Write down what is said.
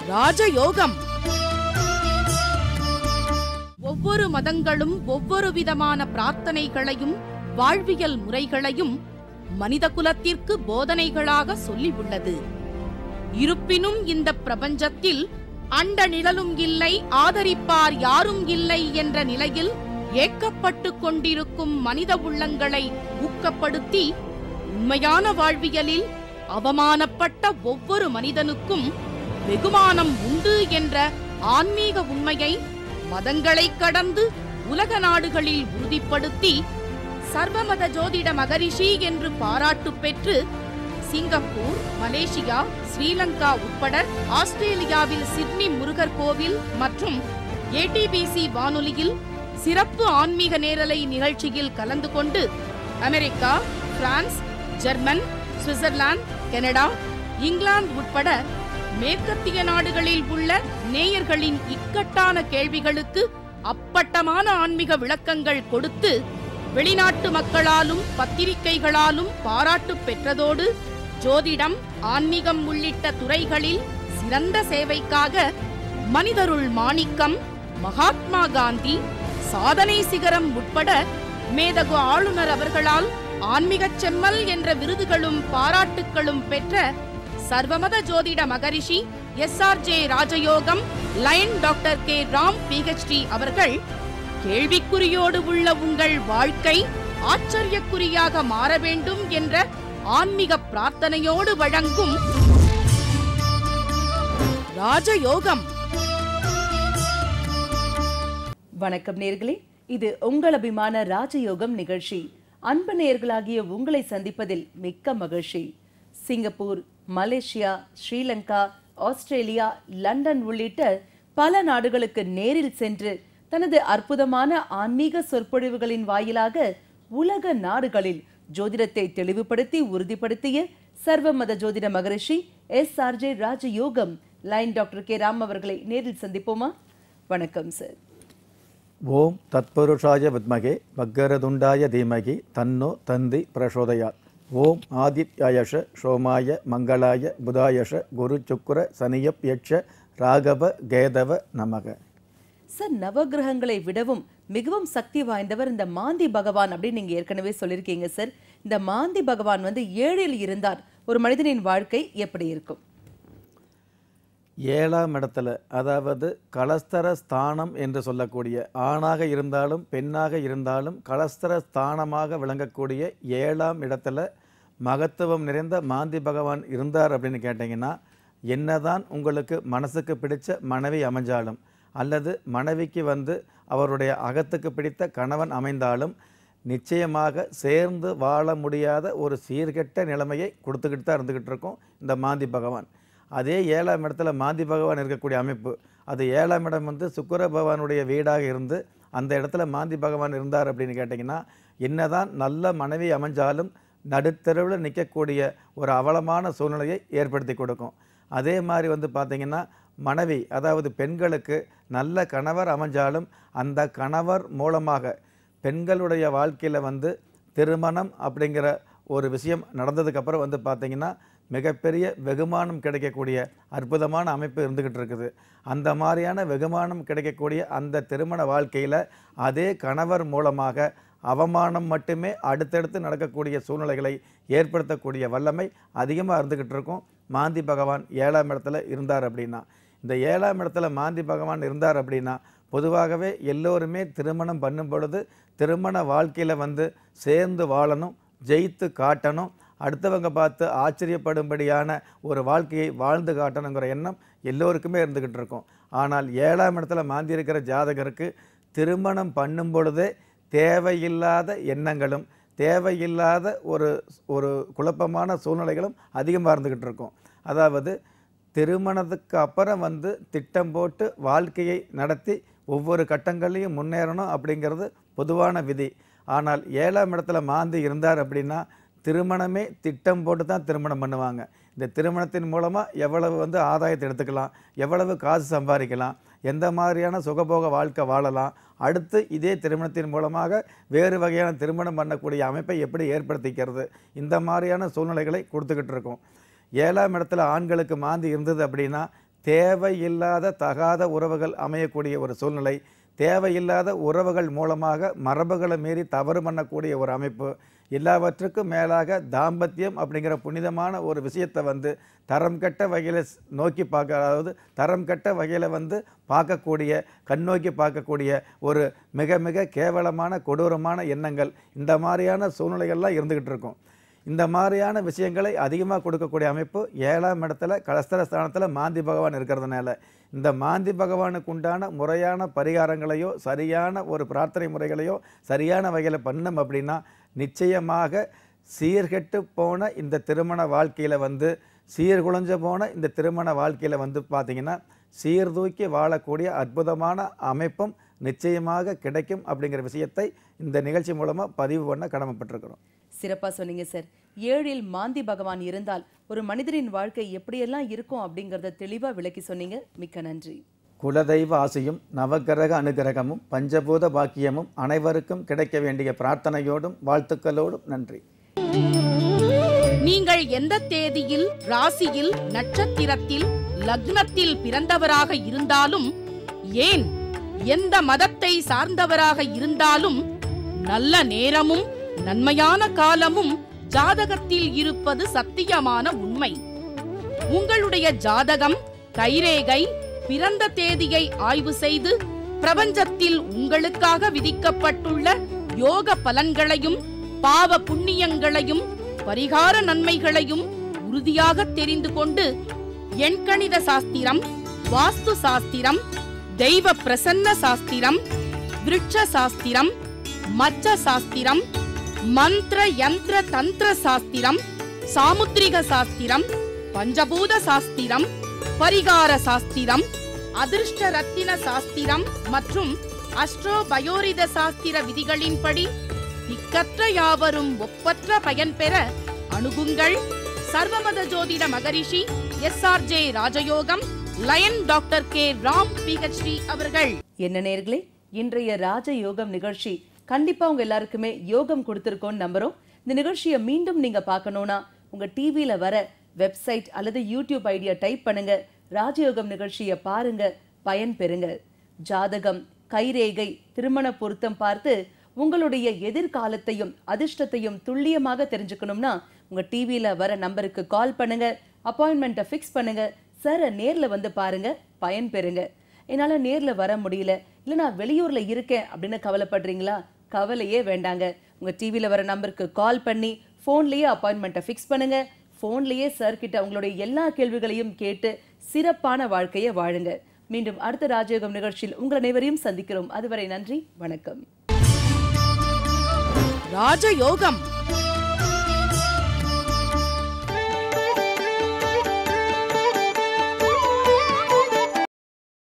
ராஜயோகம் ஒவ்வொரு மதங்களும் ஒவ்வொரு விதமான பிரார்த்தனைகளையும் வாழ்வியல் முறைகளையும் மனித குலத்திற்கு போதனைகளாக சொல்லி உள்ளது இருப்பினும் இந்த பிரபஞ்சத்தில் அண்ட நிழலும் இல்லை ஆதரிப்பார் யாரும் இல்லை என்ற நிலையில் ஏக்கப்பட்டுக் கொண்டிருக்கும் மனித உள்ளங்களை ஊக்கப்படுத்தி உண்மையான வாழ்வியலில் அவமானப்பட்ட ஒவ்வொரு மனிதனுக்கும் வெகுமானம் உண்டு என்ற ஆன்மீக உண்மையை மதங்களை கடந்து உலக நாடுகளில் உறுதிப்படுத்தி சர்வமத ஜோதிட மகரிஷி என்று பாராட்டு பெற்று சிங்கப்பூர் மலேசியா ஸ்ரீலங்கா உட்பட ஆஸ்திரேலியாவில் சிட்னி முருகர் கோவில் மற்றும் ஏடிபிசி வானொலியில் சிறப்பு ஆன்மீக நேரலை நிகழ்ச்சியில் கலந்து கொண்டு America France German Switzerland Canada England உட்பட மேற்கத்திய நாடுகளில் உள்ள நேயர்களின் இக்கட்டான கேள்விகளுக்கு அப்பட்டமான ஆன்மீக விளக்கங்கள் கொடுத்து வெளிநாட்டு மக்களாலும் பத்திரிகைகளாலும் பாராட்டு பெற்றதோடு ஜோதிடம் ஆன்மீகம் உள்ளிட்ட துறைகளில் சிறந்த சேவைக்காக மனிதருள் மாணிக்கம் மகாத்மா காந்தி சாதனை சிகரம் உட்பட மேதகு ஆளுநர் அவர்களால் ஆன்மீகச் செம்மல் என்ற விருதுகளும் பாராட்டுக்களும் பெற்ற சர்வமத ஜோதிட Maharishi S R J Rajayogam lion doctor K Ram PhD அவர்கள் கேள்விக்குறியோடு உள்ள உங்கள் வாழ்க்கை ஆச்சரியக்குறியாக மாற வேண்டும் என்ற ஆன்மீக பிரார்த்தனையோடு வழங்கும் ராஜயோகம் வணக்கம் நேர்களே இது உங்கள் அபிமான ராஜயோகம் நிகழ்ச்சி அன்பு நேர்களாகிய உங்களை சந்திப்பதில் மிக்க மகிழ்ச்சி Singapore Malaysia Sri Lanka Australia London உள்ளிட்ட பல நாடுகளுக்கு நேரில் சென்று தனது அற்புதமான ஆன்மீக சொற்பொழிவுகளின் வாயிலாக உலக நாடுகளில் ஜோதிடத்தை தெளிவுபடுத்தி உறுதிப்படுத்திய சர்வமத ஜோதிட Maharishi S R J Rajayogam lion doctor K Ram அவர்களை நேரில் சந்திப்போமா வணக்கம் சார் ஓம் தத்புருஷாய வித்மகே வக்கரதுண்டாய தீமகி தன்னோ தந்தி பிரசோதயாத் ஓம் ஆதித்யாயஷ சோமாய மங்களாய புதாயஷ குரு சுக்குர சனியப் யட்ச ராகவ கேதவ நமக சார் நவகிரகங்களை விடவும் மிகவும் சக்தி வாய்ந்தவர் இந்த மாந்தி பகவான் அப்படின்னு நீங்க ஏற்கனவே சொல்லியிருக்கீங்க சார் இந்த மாந்தி பகவான் வந்து ஏழில் இருந்தார் ஒரு மனிதனின் வாழ்க்கை எப்படி இருக்கும் ஏழாம் இடத்துல அதாவது கலஸ்தர ஸ்தானம் என்று சொல்லக்கூடிய ஆணாக இருந்தாலும் பெண்ணாக இருந்தாலும் கலஸ்தர ஸ்தானமாக விளங்கக்கூடிய ஏழாம் இடத்துல மகத்துவம் நிறைந்த மாந்தி பகவான் இருந்தார் அப்படின்னு கேட்டிங்கன்னா என்னதான் உங்களுக்கு மனசுக்கு பிடிச்ச மனைவி அமைஞ்சாலும் அல்லது மனைவிக்கு வந்து அவருடைய அகத்துக்கு பிடித்த கணவன் அமைந்தாலும் நிச்சயமாக சேர்ந்து வாழ முடியாத ஒரு சீர்கெட்ட நிலைமையை கொடுத்துக்கிட்டு தான் இருந்துக்கிட்டு இருக்கும் இந்த மாந்தி பகவான் அதே ஏழாம் இடத்துல மாந்தி பகவான் இருக்கக்கூடிய அமைப்பு அது ஏழாம் இடம் வந்து சுக்கிர பகவானுடைய வீடாக இருந்து அந்த இடத்துல மாந்தி பகவான் இருந்தார் அப்படின்னு கேட்டிங்கன்னா என்னதான் நல்ல மனைவி அமைஞ்சாலும் நடுத்தெருவில் நிற்கக்கூடிய ஒரு அவலமான சூழ்நிலையை ஏற்படுத்தி கொடுக்கும் அதே மாதிரி வந்து பார்த்திங்கன்னா மனைவி அதாவது பெண்களுக்கு நல்ல கணவர் அமைஞ்சாலும் அந்த கணவர் மூலமாக பெண்களுடைய வாழ்க்கையில் வந்து திருமணம் அப்படிங்கிற ஒரு விஷயம் நடந்ததுக்கப்புறம் வந்து பார்த்திங்கன்னா மிகப்பெரிய வெகுமானம் கிடைக்கக்கூடிய அற்புதமான அமைப்பு இருந்துக்கிட்டு இருக்குது அந்த மாதிரியான வெகுமானம் கிடைக்கக்கூடிய அந்த திருமண வாழ்க்கையில் அதே கணவர் மூலமாக அவமானம் மட்டுமே அடுத்தடுத்து நடக்கக்கூடிய சூழ்நிலைகளை ஏற்படுத்தக்கூடிய வல்லமை அதிகமாக இருந்துக்கிட்டு இருக்கும் மாந்தி பகவான் ஏழாம் இடத்துல இருந்தார் அப்படின்னா இந்த ஏழாம் இடத்துல மாந்தி பகவான் இருந்தார் அப்படின்னா பொதுவாகவே எல்லோருமே திருமணம் பண்ணும் பொழுது திருமண வாழ்க்கையில் வந்து சேர்ந்து வாழணும் ஜெயித்து காட்டணும் அடுத்தவங்க பார்த்து ஆச்சரியப்படும்படியான ஒரு வாழ்க்கையை வாழ்ந்து காட்டணுங்கிற எண்ணம் எல்லோருக்குமே இருந்துக்கிட்டு இருக்கும் ஆனால் ஏழாம் இடத்துல மாந்தி இருக்கிற ஜாதகருக்கு திருமணம் பண்ணும் பொழுதே தேவையில்லாத எண்ணங்களும் தேவையில்லாத ஒரு ஒரு குழப்பமான சூழ்நிலைகளும் அதிகமாக இருந்துக்கிட்டு இருக்கும் அதாவது திருமணத்துக்கு அப்புறம் வந்து திட்டம் போட்டு வாழ்க்கையை நடத்தி ஒவ்வொரு கட்டங்கள்லையும் முன்னேறணும் அப்படிங்கிறது பொதுவான விதி ஆனால் ஏழாம் இடத்துல மாந்தி இருந்தார் அப்படின்னா திருமணமே திட்டம் போட்டு தான் திருமணம் பண்ணுவாங்க இந்த திருமணத்தின் மூலமாக எவ்வளவு வந்து ஆதாயத்தை எடுத்துக்கலாம் எவ்வளவு காசு சம்பாதிக்கலாம் எந்த மாதிரியான சுகபோக வாழ்க்கை வாழலாம் அடுத்து இதே திருமணத்தின் மூலமாக வேறு வகையான திருமணம் பண்ணக்கூடிய அமைப்பை எப்படி ஏற்படுத்திக்கிறது இந்த மாதிரியான சூழ்நிலைகளை கொடுத்துக்கிட்டு இருக்கோம் ஏழாம் இடத்துல ஆண்களுக்கு மாந்தி இருந்தது அப்படின்னா தேவையில்லாத தகாத உறவுகள் அமையக்கூடிய ஒரு சூழ்நிலை தேவையில்லாத உறவுகள் மூலமாக மரபுகளை மீறி தவறு பண்ணக்கூடிய ஒரு அமைப்பு எல்லாவற்றுக்கும் மேலாக தாம்பத்தியம் அப்படிங்கிற புனிதமான ஒரு விஷயத்தை வந்து தரம் கெட்ட வகையில் நோக்கி பார்க்க அதாவது தரம் கெட்ட வகையில் வந்து பார்க்கக்கூடிய கண்ணோக்கி பார்க்கக்கூடிய ஒரு மிக மிக கேவலமான கொடூரமான எண்ணங்கள் இந்த மாதிரியான சூழ்நிலைகள்லாம் இருந்துக்கிட்டு இருக்கும் இந்த மாதிரியான விஷயங்களை அதிகமாக கொடுக்கக்கூடிய அமைப்பு ஏழாம் இடத்துல கலஸ்தர ஸ்தானத்தில் மாந்தி பகவான் இருக்கிறதுனால இந்த மாந்தி பகவானுக்கு உண்டான முறையான பரிகாரங்களையோ சரியான ஒரு பிரார்த்தனை முறைகளையோ சரியான வகையில் பண்ணோம் அப்படின்னா நிச்சயமாக சீர்கெட்டு போன இந்த திருமண வாழ்க்கையில் வந்து சீர்குலைஞ்ச போன இந்த திருமண வாழ்க்கையில் வந்து பார்த்திங்கன்னா சீர்தூக்கி வாழக்கூடிய அற்புதமான அமைப்பும் நிச்சயமாக கிடைக்கும் அப்படிங்கிற விஷயத்தை இந்த நிகழ்ச்சி மூலமாக பதிவு பண்ண கடமைப்பட்டிருக்கிறோம் சிறப்பா சொன்னீங்க சார் ஏழில் மாந்தி பகவான் இருந்தால் ஒரு மனிதரின் வாழ்க்கை எப்படியெல்லாம் இருக்கும் அப்படிங்கறத தெளிவா விளக்கி சொன்னீங்க மிக்க நன்றி குலதெய்வ ஆசையும் நவக்கிரக அனுகிரகமும் பஞ்சபூத பாக்கியமும் அனைவருக்கும் கிடைக்க வேண்டிய பிரார்த்தனையோடும் வாழ்த்துக்களோடும் நன்றி நீங்கள் எந்த தேதியில் ராசியில் நட்சத்திரத்தில் லக்னத்தில் பிறந்தவராக இருந்தாலும் ஏன் எந்த மதத்தை சார்ந்தவராக இருந்தாலும் நல்ல நேரமும் நன்மையான காலமும் ஜாதகத்தில் இருப்பது சத்தியமான உண்மை உங்களுடைய ஜாதகம் கைரேகை பிறந்த தேதியை ஆய்வு செய்து பிரபஞ்சத்தில் உங்களுக்காக விதிக்கப்பட்டுள்ள யோக பலன்களையும் பாவ புண்ணியங்களையும் பரிகார நன்மைகளையும் உறுதியாக தெரிந்து கொண்டு எண்கணித சாஸ்திரம் வாஸ்து சாஸ்திரம் தெய்வ பிரசன்ன சாஸ்திரம் விருட்ச சாஸ்திரம் மச்ச சாஸ்திரம் மந்திர யந்திர தந்திர சாஸ்திரம் சாமுத்திரிக சாஸ்திரம் பஞ்சபூத சாஸ்திரம் பரிகார சாஸ்திரம் அதிர்ஷ்ட ரத்தின சாஸ்திரம் மற்றும் அஸ்ட்ரோ பயோரித சாஸ்திர விதிகளின்படி திக்கற்ற யாவரும் ஒப்பற்ற பயன் பெற அணுகுங்கள் சர்வமத ஜோதிட Maharishi S R J Rajayogam lion doctor K Ram PhD அவர்கள் என்ன நேர்களே இன்றைய ராஜ யோகம் நிகழ்ச்சி கண்டிப்பா உங்க எல்லாருக்குமே யோகம் கொடுத்திருக்கோம்னு நம்புறோம் இந்த நிகழ்ச்சியை மீண்டும் நீங்க பார்க்கணும்னா உங்க டிவியில வர வெப்சைட் அல்லது யூடியூப் ஐடியா டைப் பண்ணுங்க ராஜயோகம் நிகழ்ச்சியை பாருங்க பயன் பெறுங்க ஜாதகம் கைரேகை திருமண பொருத்தம் பார்த்து உங்களுடைய எதிர்காலத்தையும் அதிர்ஷ்டத்தையும் துல்லியமாக தெரிஞ்சுக்கணும்னா உங்க டிவியில வர நம்பருக்கு கால் பண்ணுங்க அப்பாயின்மெண்ட்டை ஃபிக்ஸ் பண்ணுங்க சாரை நேர்ல வந்து பாருங்க பயன் பெறுங்க என்னால நேர்ல வர முடியல இல்ல நான் வெளியூர்ல இருக்கேன் அப்படின்னு கவலைப்படுறீங்களா கவலையே வேண்டாங்க உங்க டிவியில வர நம்பருக்கு கால் பண்ணி ஃபோன்லயே அப்பாயின்மெண்ட்டை ஃபிக்ஸ் பண்ணுங்க ஃபோன்லயே சார் கிட்ட உங்களுடைய எல்லா கேள்விகளையும் கேட்டு சிறப்பான வாழ்க்கையை வாழுங்க மீண்டும் அடுத்த ராஜயோகம் நிகழ்ச்சியில் உங்கள் அனைவரையும் சந்திக்கிறோம் அதுவரை நன்றி வணக்கம் ராஜயோகம்